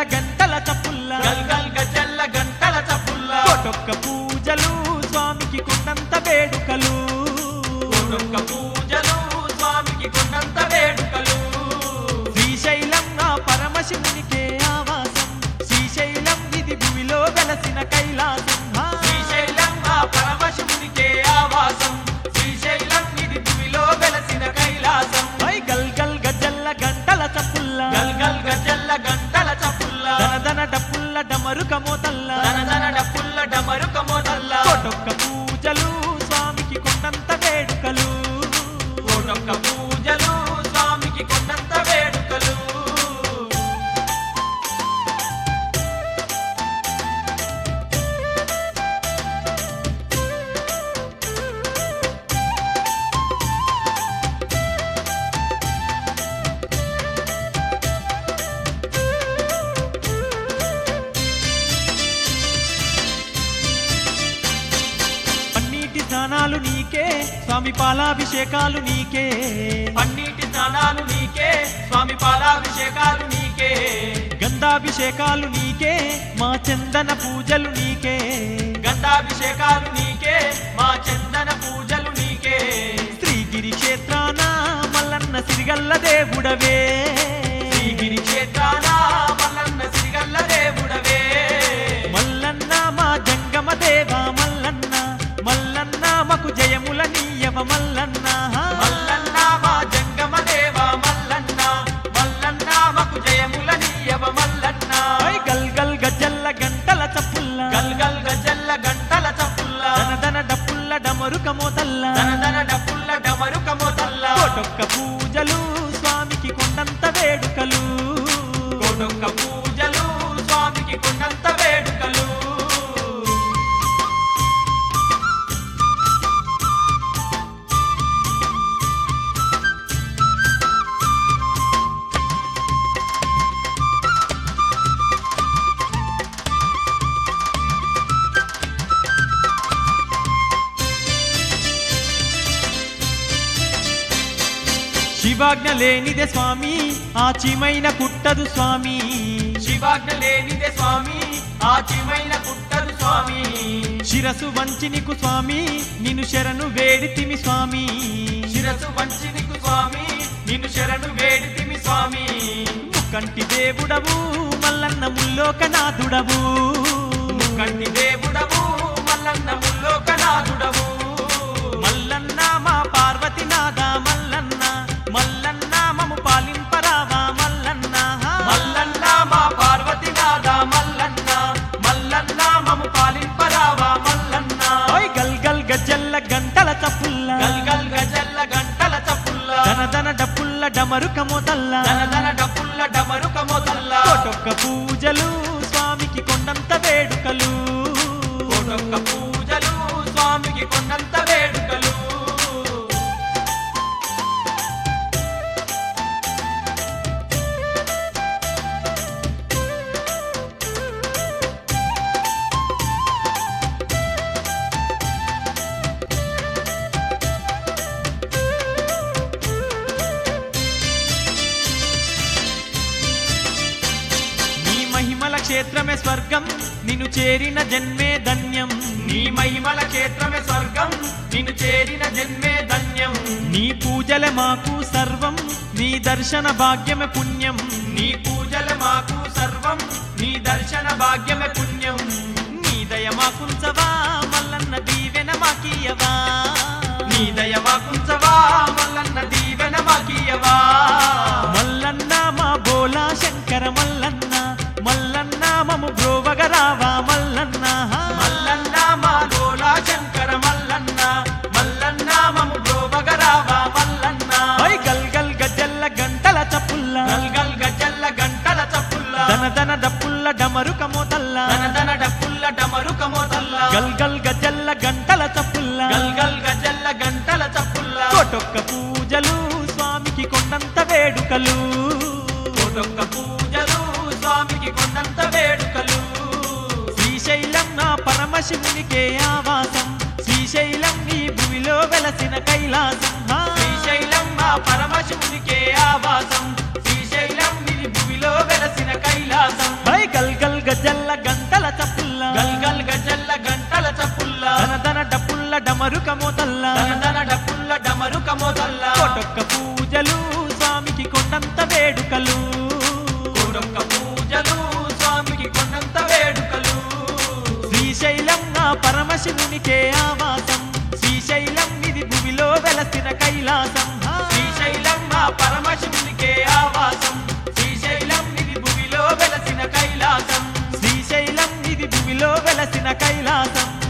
గంటల చప్పుల్ల గల్ గల్ గజల్ల గంటల చప్పుల్లా కోటొక్క పూజలు స్వామికి కొండంత వేడుకలు కోటొక్క పూజలు స్వామికి కొండంత వేడుకలు శ్రీశైలం నా పరమశివునికే ఆవాసం శ్రీశైలం ఇది భూమిలో వెలసిన కైలాసం హా. శ్రీశైలం ఆ పరమశివునికే ఆవాసం శ్రీశైలం ఇది భూమిలో వెలసిన కైలాసం హై గల్ గల్ గజల్ల గంటల చప్పుల్ల గల్ గల్ గజల్ల గంటల చప్పుల్లా దన దన డప్పుల్ల డమరుక మోతల్ల దన దన డప్పుల్ల డమరుక మోతల్లా కోటొక్క పూజలు స్వామికి కొండంత వేడుకలు కోటొక్క పూజలు స్వామికి కొండంత వేడుకలు పన్నీటి స్నానాలు నీకే స్వామి పాలాభిషేకాలు నీకే పన్నీటి స్నానాలు నీకే స్వామి పాలాభిషేకాలు నీకే గంధాభిషేకాలు నీకే మా చందన పూజలు నీకే గంధాభిషేకాలు నీకే మా చందన పూజలు నీకే శ్రీగిరి క్షేత్రాన మల్లన్న సిరిగల్ల దేవుడవే శ్రీగిరి క్షేత్రాన మల్లన్న సిరిగల్ల దేవుడవే మల్లన్న మా జంగమ దేవ మల్లన్న మల్లన్న మకు జయముల నీయవ మల్లన్న మల్లన్న మా జంగమ దేవ మల్లన్న మల్లన్న మకు జయముల నీయవ మల్లన్న హై గల్ గల్ గజల్ల గంటల చప్పుల్ల గల్ గల్ గజల్ల గంటల చప్పుల్లా దన దన డప్పుల్ల డమరుక మోతల్ల దన దన డప్పుల్ల డమరుక మోతల్లా కోటొక్క పూజలు స్వామికి కొండంత వేడుకలు కోటొక్క పూజలు స్వామికి కొండంత వేడుకలు శివాజ్ఞ లేనిదే స్వామి ఆచిమైన పుట్టదు స్వామి శివాజ్ఞ లేనిదే స్వామి ఆచిమైన పుట్టదు స్వామి శిరసు వంచి నీకు స్వామి నిన్ను శరణు వేడితిమి స్వామి శిరసు వంచి నీకు స్వామి నిన్ను శరణు వేడితిమి స్వామి కంటి దేవుడవు మల్లన్న ముల్లోకనాథుడవు కంటి దేవుడవు మల్లన్న ముల్లోకనాథుడవు మల్లన్న మా పార్వతీనాథ మల్లన్న మల్లన్న మము పాలింపరావా మల్లన్న మల్లన్న మా పార్వతీనాథ మల్లన్న మల్లన్న మము పాలింపరావా మల్లన్న ఓయ్ గల్ గల్ గజ్జల్ల గంటల చప్పుల్ల గల్ గల్ గజల్ల గంటల చప్పుల్లా దన దన డప్పుల్ల డమరుక మోతల్ల దన దన డప్పుల్ల డమరుక మోతల్లా కోటొక్క పూజలు స్వామికి కొండంత వేడుకలు కోటొక్క పూజలు స్వామికి కొండంత వేడుకలు నీ మహిమల క్షేత్రమే స్వర్గం నిన్ను చేరిన జన్మే ధన్యం నీ మహిమల క్షేత్రమే స్వర్గం నిన్ను చేరిన జన్మే ధన్యం నీ పూజలే మాకు సర్వం నీ దర్శన భాగ్యమే పుణ్యం నీ పూజల మాకు సర్వం నీ దర్శన భాగ్యమే పుణ్యం నీ దయ మాకుంచవా మల్లన్న దీవెన మాకీయవా నీ దయ మాకుంచవా మల్లన్న దీవెన మాకీయవా మల్లన్న మా బోలా శంకర మల్లన్న మల్లన్న మము బ్రోవగరావా మల్లన్న మల్లన్న మా లోలా శంకర మల్లన్న మల్లన్న మము బ్రోవగరావా మల్లన్న ఓయ్ గల్ గల్ గజల్ల గంటల చప్పుల్ల గల్ గల్ గజల్ల గంటల చప్పుల్లా దన దన డప్పుల్ల డమరుక మోతల్ల దన దన డప్పుల్ల డమరుక మోతల్లా గల్ గల్ గజల్ల గంటల చప్పుల్ల గల్ గల్ గజల్ల గంటల చప్పుల్లా కోటొక్క పూజలు స్వామికి కొండంత వేడుకలు కోటొక్క పూజలు స్వామికి కొండంత వేడుకలు శ్రీశైలం నా పరమశివునికే ఆవాసం శ్రీశైలం నీ భూమిలో వెలసిన కైలాసం హా. శ్రీశైలం మా పరమశివునికే ఆవాసం శ్రీశైలం నీ భూమిలో వెలసిన కైలాసం హై గల్ గల్ గజల్ల గంటల చప్పుల్లా గల్ గల్ గజల్ల గంటల చప్పుల్లా ధన ధన డప్పుల్ల డమరుక మోతల్లా దన దన డప్పుల్ల డమరుక మోతల్లా కోటొక్క పూజలు స్వామికి కొండంత వేడుకలు కోడొక్క పూజలు స్వామికి కొన్నంత వేడుకలు శ్రీశైలం నా పరమశివునికే ఆవాసం శ్రీశైలం ఇది భూమిలో వెలసిన కైలాసం హా. శ్రీశైలం మా పరమశివునికే ఆవాసం శ్రీశైలం ఇది భూమిలో వెలసిన కైలాసం శ్రీశైలం ఇది భూమిలో వెలసిన కైలాసం